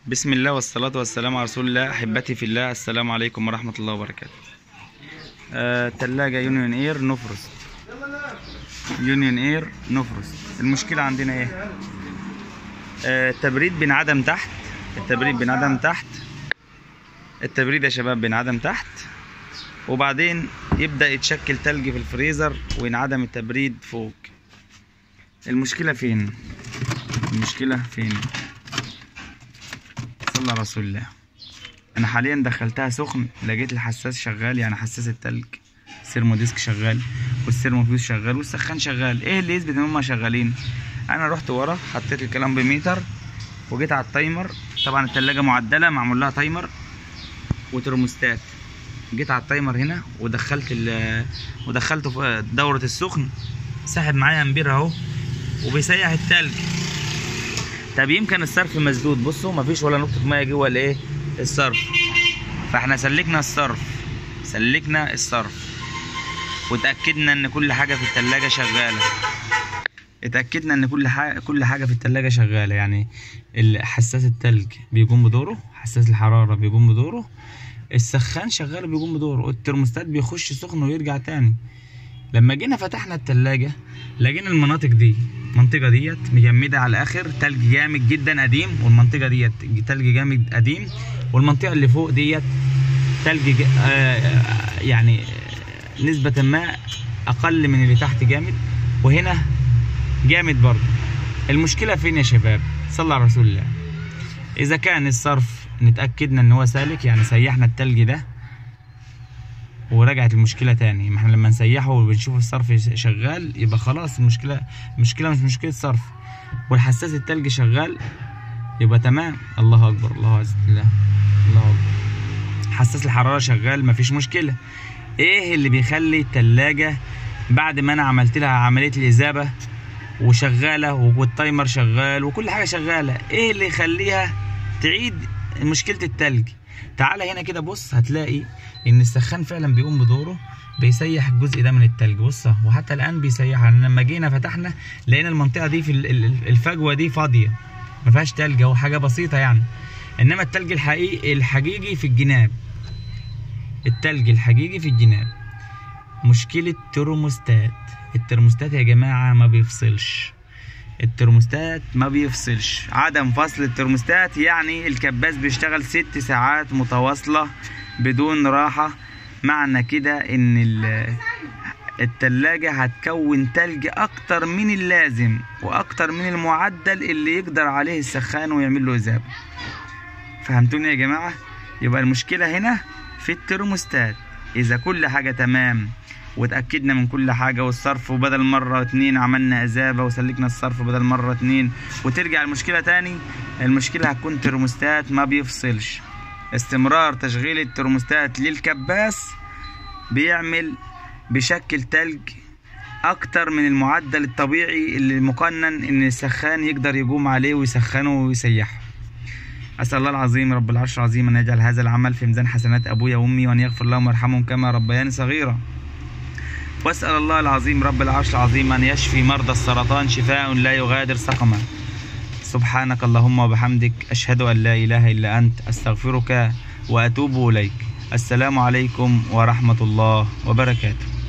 بسم الله والصلاة والسلام على رسول الله أحبتي في الله السلام عليكم ورحمة الله وبركاته آه تلاجة يونيون اير نفرست يونيون اير نفرست المشكلة عندنا ايه آه التبريد بينعدم تحت التبريد بينعدم تحت التبريد يا شباب بينعدم تحت وبعدين يبدأ يتشكل تلج في الفريزر وينعدم التبريد فوق المشكلة فين المشكلة فين صلى على رسول الله انا حاليا دخلتها سخن لقيت الحساس شغال يعني حساس التلج السيرمو ديسك شغال والسيرمو فيوز شغال والسخان شغال ايه اللي يثبت ان هما شغالين انا رحت ورا حطيت الكلام بميتر وجيت على التايمر طبعا التلاجة معدلة معمول لها تايمر وترموستات جيت على التايمر هنا ودخلت ال ودخلته في دورة السخن سحب معايا امبير اهو وبيسيح التلج طب يمكن الصرف مسدود بصوا مفيش ولا نقطة مية جوه الايه الصرف فاحنا سلكنا الصرف سلكنا الصرف وتأكدنا ان كل حاجة في التلاجة شغالة اتأكدنا ان كل حاجة كل حاجة في التلاجة شغالة يعني حساس التلج بيقوم بدوره حساس الحرارة بيقوم بدوره السخان شغال بيقوم بدوره الترموستات بيخش سخن ويرجع تاني لما جينا فتحنا التلاجة لقينا المناطق دي المنطقة ديت مجمدة على الآخر تلج جامد جدا قديم والمنطقة ديت تلج جامد قديم والمنطقة اللي فوق ديت تلج ج... آه يعني نسبة ما أقل من اللي تحت جامد وهنا جامد برضه المشكلة فين يا شباب صلى على رسول الله إذا كان الصرف نتأكدنا إن هو سالك يعني سيحنا التلج ده ورجعت المشكلة تاني ما احنا لما نسيحه وبنشوف الصرف شغال يبقى خلاص المشكلة المشكلة مش مشكلة صرف والحساس التلج شغال يبقى تمام الله أكبر الله عز الله الله أكبر حساس الحرارة شغال مفيش مشكلة ايه اللي بيخلي التلاجة بعد ما انا عملت لها عملية الإذابة وشغالة والتايمر شغال وكل حاجة شغالة ايه اللي يخليها تعيد مشكلة التلج تعالى هنا كده بص هتلاقي ان السخان فعلا بيقوم بدوره بيسيح الجزء ده من التلج بص وحتى الان بيسيحها يعني لما جينا فتحنا لقينا المنطقه دي في الفجوه دي فاضيه ما فيهاش تلج او حاجه بسيطه يعني انما التلج الحقيقي الحقيقي في الجناب التلج الحقيقي في الجناب مشكله ترموستات الترموستات يا جماعه ما بيفصلش الترموستات ما بيفصلش عدم فصل الترموستات يعني الكباس بيشتغل ست ساعات متواصلة بدون راحة معنى كده ان التلاجة هتكون تلج اكتر من اللازم واكتر من المعدل اللي يقدر عليه السخان ويعمل له اذابة فهمتوني يا جماعة يبقى المشكلة هنا في الترموستات اذا كل حاجة تمام واتأكدنا من كل حاجة والصرف وبدل مرة اتنين عملنا إذابة وسلكنا الصرف بدل مرة اتنين وترجع المشكلة تاني المشكلة هتكون ترموستات ما بيفصلش استمرار تشغيل الترموستات للكباس بيعمل بشكل تلج أكتر من المعدل الطبيعي اللي مقنن إن السخان يقدر يقوم عليه ويسخنه ويسيحه أسأل الله العظيم رب العرش العظيم أن يجعل هذا العمل في ميزان حسنات أبويا وأمي وأن يغفر لهم ويرحمهم كما ربياني صغيرا واسأل الله العظيم رب العرش العظيم أن يشفي مرضى السرطان شفاء لا يغادر سقما سبحانك اللهم وبحمدك أشهد أن لا إله إلا أنت أستغفرك وأتوب إليك السلام عليكم ورحمة الله وبركاته